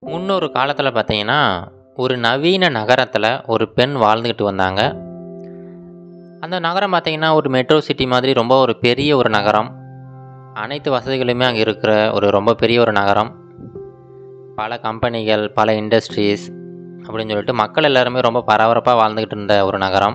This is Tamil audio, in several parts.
முன்னொரு காலத்தில் பார்த்தீங்கன்னா ஒரு நவீன நகரத்தில் ஒரு பெண் வாழ்ந்துக்கிட்டு வந்தாங்க அந்த நகரம் பார்த்தீங்கன்னா ஒரு மெட்ரோ சிட்டி மாதிரி ரொம்ப ஒரு பெரிய ஒரு நகரம் அனைத்து வசதிகளுமே அங்கே இருக்கிற ஒரு ரொம்ப பெரிய ஒரு நகரம் பல கம்பெனிகள் பல இண்டஸ்ட்ரீஸ் அப்படின்னு சொல்லிட்டு மக்கள் எல்லாருமே ரொம்ப பரபரப்பாக வாழ்ந்துக்கிட்டு இருந்த ஒரு நகரம்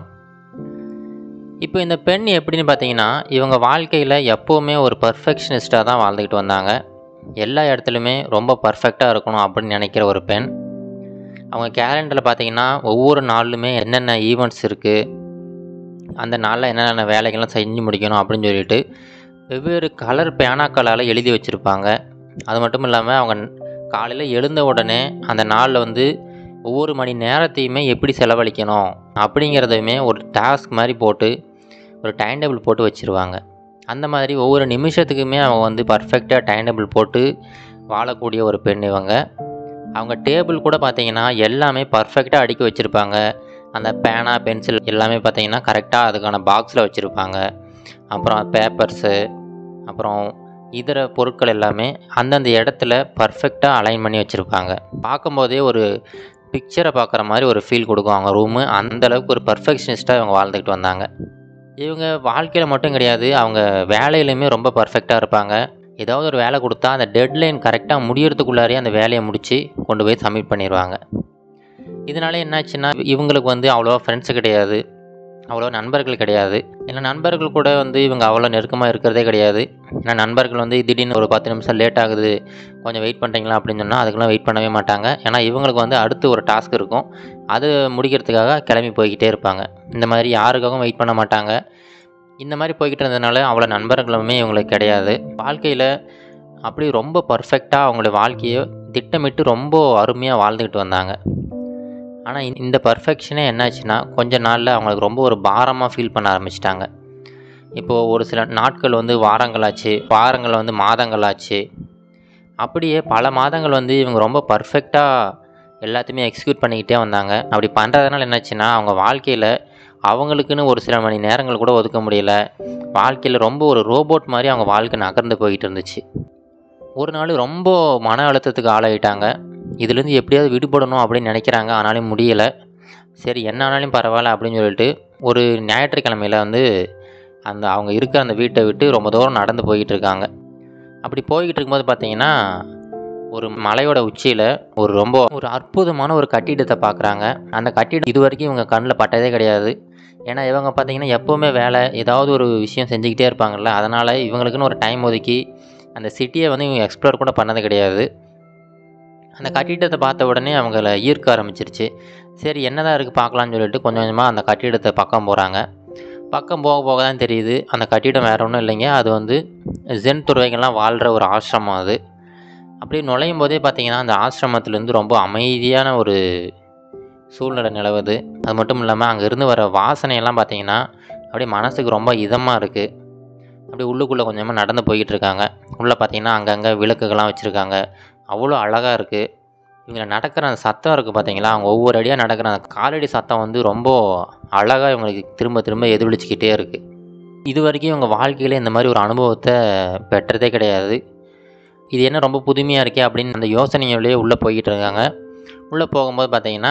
இப்போ இந்த பெண் எப்படின்னு பார்த்தீங்கன்னா இவங்க வாழ்க்கையில் எப்போவுமே ஒரு பர்ஃபெக்ஷனிஸ்டாக தான் வாழ்ந்துக்கிட்டு வந்தாங்க எல்லா இடத்துலையுமே ரொம்ப பர்ஃபெக்டாக இருக்கணும் அப்படின்னு நினைக்கிற ஒரு பெண் அவங்க கேலண்டரில் பார்த்தீங்கன்னா ஒவ்வொரு நாளுமே என்னென்ன ஈவெண்ட்ஸ் இருக்குது அந்த நாளில் என்னென்ன வேலைகள்லாம் செஞ்சு முடிக்கணும் அப்படின்னு சொல்லிட்டு வெவ்வேறு கலர் பேனாக்களால் எழுதி வச்சுருப்பாங்க அது மட்டும் இல்லாமல் அவங்க காலையில் எழுந்த உடனே அந்த நாளில் வந்து ஒவ்வொரு மணி நேரத்தையுமே எப்படி செலவழிக்கணும் அப்படிங்கிறதையுமே ஒரு டாஸ்க் மாதிரி போட்டு ஒரு டைம் டேபிள் போட்டு வச்சுருவாங்க அந்த மாதிரி ஒவ்வொரு நிமிஷத்துக்குமே அவங்க வந்து பர்ஃபெக்டாக டைம் டேபிள் போட்டு வாழக்கூடிய ஒரு பெண் இவங்க அவங்க டேபிள் கூட பார்த்தீங்கன்னா எல்லாமே பர்ஃபெக்டாக அடுக்கி வச்சுருப்பாங்க அந்த பேனா பென்சில் எல்லாமே பார்த்தீங்கன்னா கரெக்டாக அதுக்கான பாக்ஸில் வச்சுருப்பாங்க அப்புறம் பேப்பர்ஸு அப்புறம் இதர பொருட்கள் எல்லாமே அந்தந்த இடத்துல பர்ஃபெக்டாக அலைன் பண்ணி வச்சுருப்பாங்க பார்க்கும்போதே ஒரு பிக்சரை பார்க்குற மாதிரி ஒரு ஃபீல் கொடுக்கும் அவங்க ரூமு அந்தளவுக்கு ஒரு பர்ஃபெக்ஷனிஸ்ட்டாக இவங்க வாழ்ந்துக்கிட்டு வந்தாங்க இவங்க வாழ்க்கையில் மட்டும் கிடையாது அவங்க வேலையிலையுமே ரொம்ப பர்ஃபெக்டாக இருப்பாங்க ஏதாவது ஒரு வேலை கொடுத்தா அந்த டெட்லைன் கரெக்டாக முடியறதுக்குள்ளாரே அந்த வேலையை முடித்து கொண்டு போய் சப்மிட் பண்ணிடுவாங்க இதனால என்னாச்சுன்னா இவங்களுக்கு வந்து அவ்வளோவா ஃப்ரெண்ட்ஸு கிடையாது அவ்வளோ நண்பர்கள் கிடையாது ஏன்னா நண்பர்கள் கூட வந்து இவங்க அவ்வளோ நெருக்கமாக இருக்கிறதே கிடையாது ஏன்னா நண்பர்கள் வந்து திடீர்னு ஒரு பத்து நிமிஷம் லேட் ஆகுது கொஞ்சம் வெயிட் பண்ணுறீங்களா அப்படின்னு சொன்னால் அதுக்கெல்லாம் வெயிட் பண்ணவே மாட்டாங்க ஏன்னா இவங்களுக்கு வந்து அடுத்து ஒரு டாஸ்க் இருக்கும் அது முடிக்கிறதுக்காக கிளம்பி போய்கிட்டே இருப்பாங்க இந்த மாதிரி யாருக்காகவும் வெயிட் பண்ண மாட்டாங்க இந்த மாதிரி போய்கிட்டு இருந்ததுனால அவ்வளோ நண்பர்களுமே இவங்களுக்கு கிடையாது வாழ்க்கையில் அப்படி ரொம்ப பர்ஃபெக்டாக அவங்களோட வாழ்க்கையை திட்டமிட்டு ரொம்ப அருமையாக வாழ்ந்துக்கிட்டு வந்தாங்க ஆனால் இந்த பர்ஃபெக்ஷனே என்னாச்சுன்னா கொஞ்ச நாளில் அவங்களுக்கு ரொம்ப ஒரு பாரமாக ஃபீல் பண்ண ஆரம்பிச்சிட்டாங்க இப்போது ஒரு சில நாட்கள் வந்து வாரங்களாச்சு வாரங்கள் வந்து மாதங்களாச்சு அப்படியே பல மாதங்கள் வந்து இவங்க ரொம்ப பர்ஃபெக்டாக எல்லாத்தையுமே எக்ஸிக்யூட் பண்ணிக்கிட்டே வந்தாங்க அப்படி பண்ணுறதுனால என்னாச்சுன்னா அவங்க வாழ்க்கையில் அவங்களுக்குன்னு ஒரு சில மணி நேரங்கள் கூட ஒதுக்க முடியல வாழ்க்கையில் ரொம்ப ஒரு ரோபோட் மாதிரி அவங்க வாழ்க்கை நகர்ந்து போய்கிட்டு இருந்துச்சு ஒரு நாள் ரொம்ப மன அழுத்தத்துக்கு ஆளாயிட்டாங்க இதுலேருந்து எப்படியாவது விடுபடணும் அப்படின்னு நினைக்கிறாங்க ஆனாலும் முடியலை சரி என்ன ஆனாலும் பரவாயில்ல அப்படின்னு சொல்லிட்டு ஒரு ஞாயிற்றுக்கிழமையில் வந்து அந்த அவங்க இருக்கிற அந்த வீட்டை விட்டு ரொம்ப தூரம் நடந்து போய்கிட்டு இருக்காங்க அப்படி போய்கிட்டு இருக்கும்போது பார்த்தீங்கன்னா ஒரு மலையோட உச்சியில் ஒரு ரொம்ப ஒரு அற்புதமான ஒரு கட்டிடத்தை பார்க்குறாங்க அந்த கட்டிடம் இது வரைக்கும் இவங்க கண்ணில் பட்டதே கிடையாது ஏன்னா இவங்க பார்த்தீங்கன்னா எப்போவுமே வேலை ஏதாவது ஒரு விஷயம் செஞ்சுக்கிட்டே இருப்பாங்கள்ல அதனால் இவங்களுக்குன்னு ஒரு டைம் ஒதுக்கி அந்த சிட்டியை வந்து இவங்க எக்ஸ்ப்ளோர் கூட பண்ணது கிடையாது அந்த கட்டிடத்தை பார்த்த உடனே அவங்கள ஈர்க்க ஆரம்பிச்சிருச்சு சரி என்னதான் இருக்குது பார்க்கலான்னு சொல்லிட்டு கொஞ்சம் கொஞ்சமாக அந்த கட்டிடத்தை பக்கம் போகிறாங்க பக்கம் போக போக தான் தெரியுது அந்த கட்டிடம் வேறு ஒன்றும் இல்லைங்க அது வந்து ஜென் துறவைகள்லாம் வாழ்கிற ஒரு ஆசிரமம் அது அப்படி நுழையும் போதே பார்த்தீங்கன்னா அந்த ஆசிரமத்துலேருந்து ரொம்ப அமைதியான ஒரு சூழ்நிலை நிலவுது அது மட்டும் இல்லாமல் அங்கே இருந்து வர வாசனையெல்லாம் பார்த்தீங்கன்னா அப்படியே மனசுக்கு ரொம்ப இதமாக இருக்குது அப்படியே உள்ளுக்குள்ளே கொஞ்சமாக நடந்து போய்கிட்டு இருக்காங்க உள்ளே பார்த்தீங்கன்னா அங்கங்கே விளக்குகள்லாம் வச்சுருக்காங்க அவ்வளோ அழகாக இருக்குது இவங்க நடக்கிற அந்த சத்தம் இருக்குது பார்த்தீங்களா அவங்க ஒவ்வொரு அடியாக நடக்கிற அந்த காலடி சத்தம் வந்து ரொம்ப அழகாக இவங்களுக்கு திரும்ப திரும்ப எதிரொலிச்சிக்கிட்டே இருக்குது இது வரைக்கும் இவங்க வாழ்க்கையில் இந்த மாதிரி ஒரு அனுபவத்தை பெற்றதே கிடையாது இது என்ன ரொம்ப புதுமையாக இருக்கே அப்படின்னு அந்த யோசனையோடய உள்ளே போய்கிட்டு இருக்காங்க உள்ளே போகும்போது பார்த்தீங்கன்னா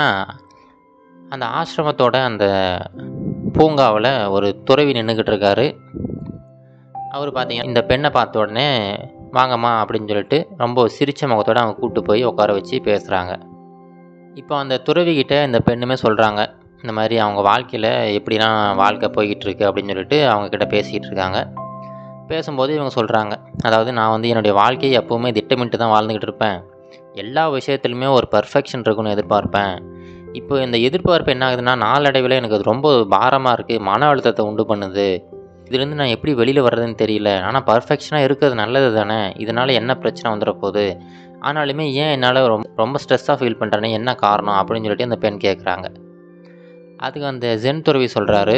அந்த ஆசிரமத்தோட அந்த பூங்காவில் ஒரு துறவி நின்றுக்கிட்டு இருக்காரு அவர் பார்த்தீங்கன்னா இந்த பெண்ணை பார்த்த உடனே வாங்கம்மா அப்படின்னு சொல்லிட்டு ரொம்ப சிரித்த முகத்தோடு அவங்க கூப்பிட்டு போய் உட்கார வச்சு பேசுகிறாங்க இப்போ அந்த துறவிக்கிட்ட இந்த பெண்ணுமே சொல்கிறாங்க இந்த மாதிரி அவங்க வாழ்க்கையில் எப்படிலாம் வாழ்க்கை போய்கிட்டு இருக்கு அப்படின்னு சொல்லிட்டு அவங்கக்கிட்ட பேசிக்கிட்டு இருக்காங்க பேசும்போது இவங்க சொல்கிறாங்க அதாவது நான் வந்து என்னுடைய வாழ்க்கையை எப்போவுமே திட்டமிட்டு தான் வாழ்ந்துக்கிட்டு இருப்பேன் எல்லா விஷயத்துலையுமே ஒரு பர்ஃபெக்ஷன் இருக்குன்னு எதிர்பார்ப்பேன் இப்போ இந்த எதிர்பார்ப்பு என்ன ஆகுதுன்னா நாளடைவில் எனக்கு அது ரொம்ப பாரமாக இருக்குது மன அழுத்தத்தை உண்டு பண்ணுது இதுலேருந்து நான் எப்படி வெளியில் வர்றதுன்னு தெரியல ஆனால் பர்ஃபெக்ஷனாக இருக்கிறது நல்லது தானே இதனால் என்ன பிரச்சனை வந்துட போகுது ஆனாலுமே ஏன் என்னால் ரொம்ப ரொம்ப ஸ்ட்ரெஸ்ஸாக ஃபீல் பண்ணுறேனே என்ன காரணம் அப்படின்னு சொல்லிட்டு அந்த பெண் கேட்குறாங்க அதுக்கு அந்த ஜென் துறவி சொல்கிறாரு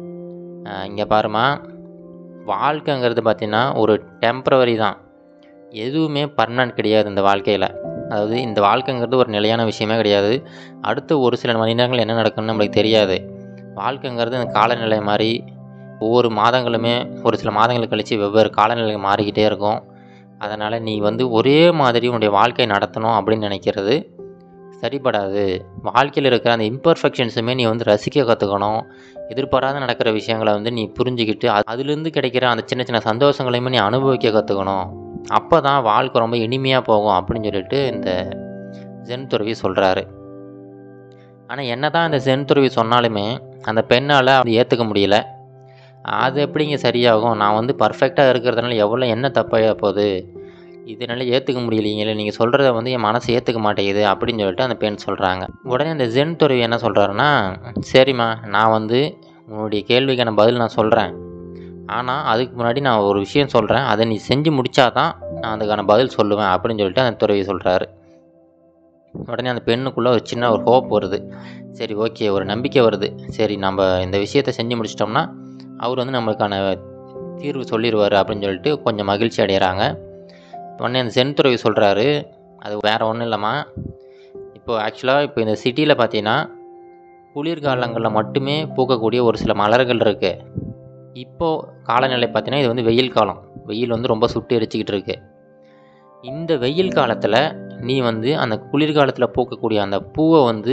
இங்கே பாருமா வாழ்க்கைங்கிறது பார்த்திங்கன்னா ஒரு டெம்ப்ரவரி தான் எதுவுமே பர்மனன்ட் கிடையாது இந்த வாழ்க்கையில் அதாவது இந்த வாழ்க்கைங்கிறது ஒரு நிலையான விஷயமே கிடையாது அடுத்து ஒரு சில மணி நேரங்கள் என்ன நடக்கும்னு நம்மளுக்கு தெரியாது வாழ்க்கைங்கிறது இந்த காலநிலை மாதிரி ஒவ்வொரு மாதங்களுமே ஒரு சில மாதங்கள் கழித்து வெவ்வேறு காலநிலை மாறிக்கிட்டே இருக்கும் அதனால் நீ வந்து ஒரே மாதிரி உன்னுடைய வாழ்க்கையை நடத்தணும் அப்படின்னு நினைக்கிறது சரிப்படாது வாழ்க்கையில் இருக்கிற அந்த இம்பர்ஃபெக்ஷன்ஸுமே நீ வந்து ரசிக்க கற்றுக்கணும் எதிர்பாராத நடக்கிற விஷயங்களை வந்து நீ புரிஞ்சுக்கிட்டு அது அதுலேருந்து கிடைக்கிற அந்த சின்ன சின்ன சந்தோஷங்களையுமே நீ அனுபவிக்க கற்றுக்கணும் அப்போ தான் வாழ்க்கை ரொம்ப இனிமையாக போகும் அப்படின்னு சொல்லிட்டு இந்த ஜென் துறவி சொல்கிறாரு ஆனால் என்ன தான் இந்த ஜென் துறவி சொன்னாலுமே அந்த பெண்ணால் அதை ஏற்றுக்க முடியல அது எப்படிங்க சரியாகும் நான் வந்து பர்ஃபெக்டாக இருக்கிறதுனால எவ்வளோ என்ன தப்பாக போகுது இதனால ஏற்றுக்க முடியலைங்களே நீங்கள் சொல்கிறத வந்து என் மனசு ஏற்றுக்க மாட்டேங்குது அப்படின்னு சொல்லிட்டு அந்த பெண் சொல்கிறாங்க உடனே அந்த ஜென் துறவி என்ன சொல்கிறாருன்னா சரிம்மா நான் வந்து உன்னுடைய கேள்விக்கான பதில் நான் சொல்கிறேன் ஆனால் அதுக்கு முன்னாடி நான் ஒரு விஷயம் சொல்கிறேன் அதை நீ செஞ்சு முடித்தா தான் நான் அதுக்கான பதில் சொல்லுவேன் அப்படின்னு சொல்லிட்டு அந்த துறவி சொல்கிறாரு உடனே அந்த பெண்ணுக்குள்ளே ஒரு சின்ன ஒரு ஹோப் வருது சரி ஓகே ஒரு நம்பிக்கை வருது சரி நம்ம இந்த விஷயத்தை செஞ்சு முடிச்சிட்டோம்னா அவர் வந்து நம்மளுக்கான தீர்வு சொல்லிடுவார் அப்படின்னு சொல்லிட்டு கொஞ்சம் மகிழ்ச்சி அடைகிறாங்க உடனே அந்த சென் துறவி சொல்கிறாரு அது வேறு ஒன்றும் இல்லைம்மா இப்போது ஆக்சுவலாக இப்போ இந்த சிட்டியில் பார்த்தீங்கன்னா குளிர்காலங்களில் மட்டுமே பூக்கக்கூடிய ஒரு சில மலர்கள் இருக்குது இப்போது காலநிலை பார்த்தீங்கன்னா இது வந்து வெயில் காலம் வெயில் வந்து ரொம்ப சுட்டு எரிச்சிக்கிட்டு இருக்கு இந்த வெயில் காலத்தில் நீ வந்து அந்த குளிர்காலத்தில் பூக்கக்கூடிய அந்த பூவை வந்து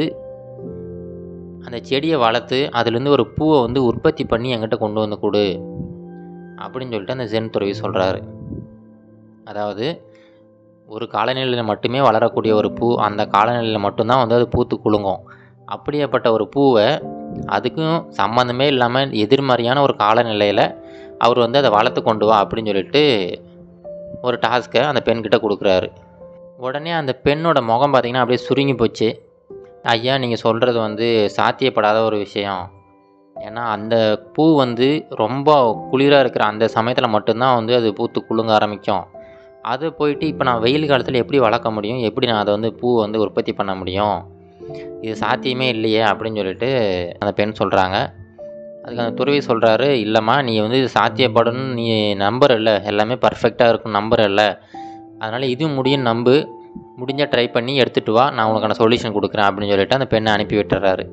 அந்த செடியை வளர்த்து அதுலேருந்து ஒரு பூவை வந்து உற்பத்தி பண்ணி என்கிட்ட கொண்டு வந்து கொடு அப்படின்னு சொல்லிட்டு அந்த ஜென் துறவி சொல்கிறாரு அதாவது ஒரு காலநிலையில் மட்டுமே வளரக்கூடிய ஒரு பூ அந்த காலநிலையில் மட்டும்தான் வந்து அது பூத்து குலுங்கும் அப்படியேப்பட்ட ஒரு பூவை அதுக்கும் சம்மந்தமே இல்லாமல் எதிர்மறையான ஒரு காலநிலையில் அவர் வந்து அதை வளர்த்து கொண்டு வா அப்படின்னு சொல்லிட்டு ஒரு டாஸ்க்கை அந்த பெண்கிட்ட கொடுக்குறாரு உடனே அந்த பெண்ணோட முகம் பார்த்திங்கன்னா அப்படியே சுருங்கி போச்சு ஐயா நீங்கள் சொல்கிறது வந்து சாத்தியப்படாத ஒரு விஷயம் ஏன்னா அந்த பூ வந்து ரொம்ப குளிராக இருக்கிற அந்த சமயத்தில் மட்டும்தான் வந்து அது பூத்து குலுங்க ஆரம்பிக்கும் அதை போயிட்டு இப்போ நான் வெயில் காலத்தில் எப்படி வளர்க்க முடியும் எப்படி நான் அதை வந்து பூ வந்து உற்பத்தி பண்ண முடியும் இது சாத்தியமே இல்லையே அப்படின்னு சொல்லிட்டு அந்த பெண் சொல்கிறாங்க அதுக்கு அந்த துறவி சொல்கிறாரு இல்லைம்மா நீ வந்து இது சாத்தியப்படணும்னு நீ நம்பர் இல்லை எல்லாமே பர்ஃபெக்டாக இருக்கும் நம்பர் இல்லை அதனால் இதுவும் முடியும் நம்பு முடிஞ்சால் ட்ரை பண்ணி எடுத்துகிட்டு வா நான் உனக்கான சொல்யூஷன் கொடுக்குறேன் அப்படின்னு சொல்லிட்டு அந்த பெண்ணை அனுப்பி விட்டுறாரு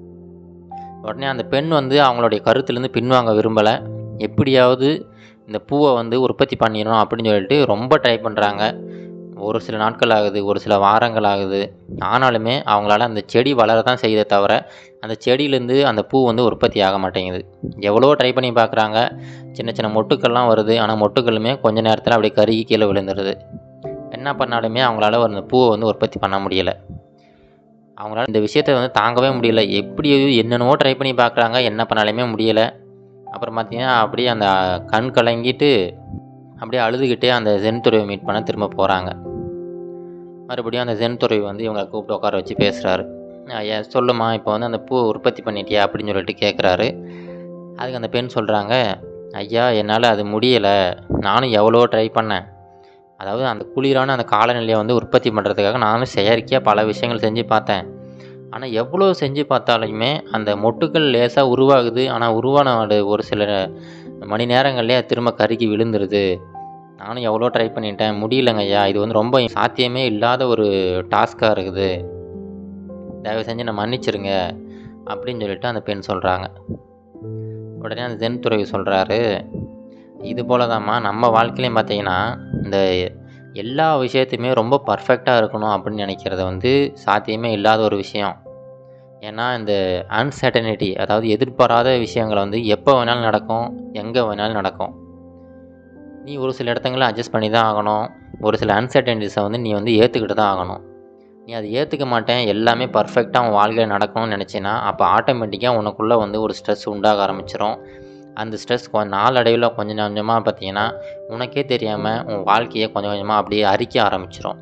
உடனே அந்த பெண் வந்து அவங்களுடைய கருத்துலேருந்து பின்வாங்க விரும்பலை எப்படியாவது இந்த பூவை வந்து உற்பத்தி பண்ணிடணும் அப்படின்னு சொல்லிட்டு ரொம்ப ட்ரை பண்ணுறாங்க ஒரு சில நாட்கள் ஆகுது ஒரு சில வாரங்கள் ஆகுது ஆனாலுமே அவங்களால அந்த செடி வளர தான் செய்யுதே தவிர அந்த செடியிலேருந்து அந்த பூ வந்து உற்பத்தி ஆக மாட்டேங்குது எவ்வளோ ட்ரை பண்ணி பார்க்குறாங்க சின்ன சின்ன மொட்டுக்கள்லாம் வருது ஆனால் மொட்டுக்களுமே கொஞ்ச நேரத்தில் அப்படியே கருகி கீழே விழுந்துருது என்ன பண்ணாலுமே அவங்களால அந்த பூவை வந்து உற்பத்தி பண்ண முடியலை அவங்களால இந்த விஷயத்தை வந்து தாங்கவே முடியல எப்படி என்னென்னவோ ட்ரை பண்ணி பார்க்குறாங்க என்ன பண்ணாலுமே முடியலை அப்புறம் பார்த்தீங்கன்னா அப்படியே அந்த கண் கலங்கிட்டு அப்படியே அழுதுகிட்டே அந்த ஜென் துறவை மீட் பண்ண திரும்ப போகிறாங்க மறுபடியும் அந்த ஜென் துறவி வந்து இவங்களை கூப்பிட்டு உட்கார வச்சு பேசுகிறாரு ஐயா சொல்லுமா இப்போ வந்து அந்த பூவை உற்பத்தி பண்ணிட்டியா அப்படின்னு சொல்லிட்டு கேட்குறாரு அதுக்கு அந்த பெண் சொல்கிறாங்க ஐயா என்னால் அது முடியலை நானும் எவ்வளோ ட்ரை பண்ணேன் அதாவது அந்த குளிரான அந்த காலநிலையை வந்து உற்பத்தி பண்ணுறதுக்காக நானும் செயற்கையாக பல விஷயங்கள் செஞ்சு பார்த்தேன் ஆனால் எவ்வளோ செஞ்சு பார்த்தாலுமே அந்த மொட்டுக்கள் லேசாக உருவாகுது ஆனால் உருவான ஒரு ஒரு சில மணி நேரங்கள்லேயே அது திரும்ப கருகி விழுந்துருது நானும் எவ்வளோ ட்ரை பண்ணிட்டேன் முடியலங்க ஐயா இது வந்து ரொம்ப சாத்தியமே இல்லாத ஒரு டாஸ்க்காக இருக்குது தயவு செஞ்சு நான் மன்னிச்சிருங்க அப்படின்னு சொல்லிட்டு அந்த பெண் சொல்கிறாங்க உடனே அந்த தென் துறவி சொல்கிறாரு இது போல தாம்மா நம்ம வாழ்க்கையிலையும் பார்த்தீங்கன்னா இந்த எல்லா விஷயத்தையுமே ரொம்ப பர்ஃபெக்டாக இருக்கணும் அப்படின்னு நினைக்கிறது வந்து சாத்தியமே இல்லாத ஒரு விஷயம் ஏன்னா இந்த அன்சர்டனிட்டி அதாவது எதிர்பாராத விஷயங்கள் வந்து எப்போ வேணாலும் நடக்கும் எங்கே வேணாலும் நடக்கும் நீ ஒரு சில இடத்துங்களில் அட்ஜஸ்ட் பண்ணி தான் ஆகணும் ஒரு சில அன்சர்டனிட்டிஸை வந்து நீ வந்து ஏற்றுக்கிட்டு தான் ஆகணும் நீ அதை ஏற்றுக்க மாட்டேன் எல்லாமே பர்ஃபெக்டாக உன் வாழ்க்கையில் நடக்கணும்னு நினச்சின்னா அப்போ ஆட்டோமேட்டிக்காக உனக்குள்ளே வந்து ஒரு ஸ்ட்ரெஸ் உண்டாக ஆரம்பிச்சிடும் அந்த ஸ்ட்ரெஸ் கொஞ்சம் நாளடைவில் கொஞ்சம் கொஞ்சமாக பார்த்தீங்கன்னா உனக்கே தெரியாமல் உன் வாழ்க்கையை கொஞ்சம் கொஞ்சமாக அப்படியே அரிக்க ஆரம்பிச்சிடும்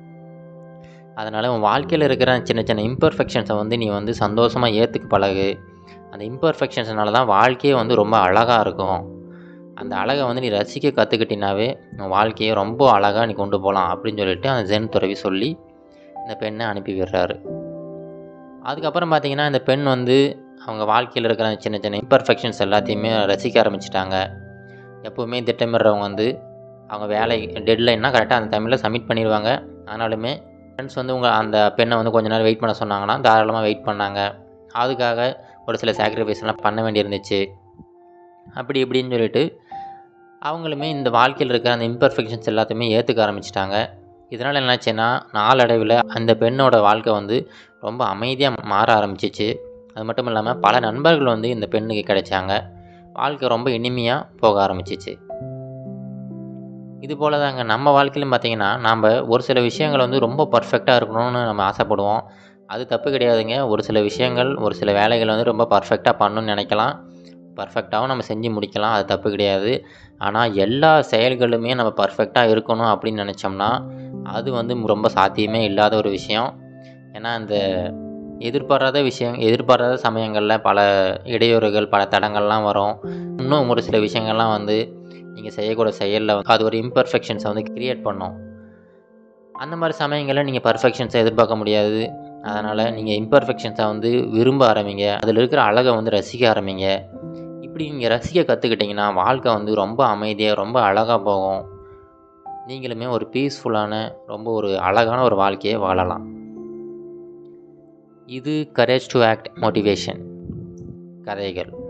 அதனால் உன் வாழ்க்கையில் இருக்கிற சின்ன சின்ன இம்பர்ஃபெக்ஷன்ஸை வந்து நீ வந்து சந்தோஷமாக ஏற்றுக்க பழகு அந்த இம்பர்ஃபெக்ஷன்ஸ்னால தான் வாழ்க்கையே வந்து ரொம்ப அழகாக இருக்கும் அந்த அழகை வந்து நீ ரசிக்க கற்றுக்கிட்டினாவே உன் வாழ்க்கையை ரொம்ப அழகாக நீ கொண்டு போகலாம் அப்படின்னு சொல்லிட்டு அந்த ஜென் துறவி சொல்லி இந்த பெண்ணை அனுப்பி விடுறாரு அதுக்கப்புறம் பார்த்தீங்கன்னா இந்த பெண் வந்து அவங்க வாழ்க்கையில் இருக்கிற அந்த சின்ன சின்ன இம்பர்ஃபெக்ஷன்ஸ் எல்லாத்தையுமே ரசிக்க ஆரம்பிச்சிட்டாங்க எப்போவுமே திட்டமிடுறவங்க வந்து அவங்க வேலை டெட்லைன்னா கரெக்டாக அந்த டைமில் சப்மிட் பண்ணிடுவாங்க ஆனாலுமே ஃப்ரெண்ட்ஸ் வந்து உங்கள் அந்த பெண்ணை வந்து கொஞ்ச நேரம் வெயிட் பண்ண சொன்னாங்கன்னா தாராளமாக வெயிட் பண்ணாங்க அதுக்காக ஒரு சில சாக்ரிஃபைஸ்லாம் பண்ண வேண்டியிருந்துச்சு அப்படி இப்படின்னு சொல்லிட்டு அவங்களுமே இந்த வாழ்க்கையில் இருக்கிற அந்த இம்பர்ஃபெக்ஷன்ஸ் எல்லாத்தையுமே ஏற்றுக்க ஆரம்பிச்சிட்டாங்க இதனால் என்னாச்சுன்னா நாளடைவில் அந்த பெண்ணோட வாழ்க்கை வந்து ரொம்ப அமைதியாக மாற ஆரம்பிச்சிச்சு அது மட்டும் இல்லாமல் பல நண்பர்கள் வந்து இந்த பெண்ணுக்கு கிடைச்சாங்க வாழ்க்கை ரொம்ப இனிமையாக போக ஆரம்பிச்சிச்சு இது போல் தாங்க நம்ம வாழ்க்கையிலும் பார்த்தீங்கன்னா நாம் ஒரு சில விஷயங்கள் வந்து ரொம்ப பர்ஃபெக்டாக இருக்கணும்னு நம்ம ஆசைப்படுவோம் அது தப்பு கிடையாதுங்க ஒரு சில விஷயங்கள் ஒரு சில வேலைகள் வந்து ரொம்ப பர்ஃபெக்டாக பண்ணணும்னு நினைக்கலாம் பர்ஃபெக்டாகவும் நம்ம செஞ்சு முடிக்கலாம் அது தப்பு கிடையாது ஆனால் எல்லா செயல்களுமே நம்ம பர்ஃபெக்டாக இருக்கணும் அப்படின்னு நினச்சோம்னா அது வந்து ரொம்ப சாத்தியமே இல்லாத ஒரு விஷயம் ஏன்னா இந்த எதிர்பாராத விஷயம் எதிர்பாராத சமயங்களில் பல இடையூறுகள் பல தடங்கள்லாம் வரும் இன்னும் ஒரு சில விஷயங்கள்லாம் வந்து நீங்கள் செய்யக்கூடிய செயலில் அது ஒரு இம்பர்ஃபெக்ஷன்ஸை வந்து க்ரியேட் பண்ணும் அந்த மாதிரி சமயங்களில் நீங்கள் பர்ஃபெக்ஷன்ஸை எதிர்பார்க்க முடியாது அதனால் நீங்கள் இம்பர்ஃபெக்ஷன்ஸை வந்து விரும்ப ஆரம்பிங்க அதில் இருக்கிற அழகை வந்து ரசிக்க ஆரம்பிங்க இப்படி நீங்கள் ரசிக்க கற்றுக்கிட்டிங்கன்னா வாழ்க்கை வந்து ரொம்ப அமைதியாக ரொம்ப அழகாக போகும் நீங்களுமே ஒரு பீஸ்ஃபுல்லான ரொம்ப ஒரு அழகான ஒரு வாழ்க்கையை வாழலாம் இது கரேஜ் டு ஆக்ட் மோட்டிவேஷன் கதைகள்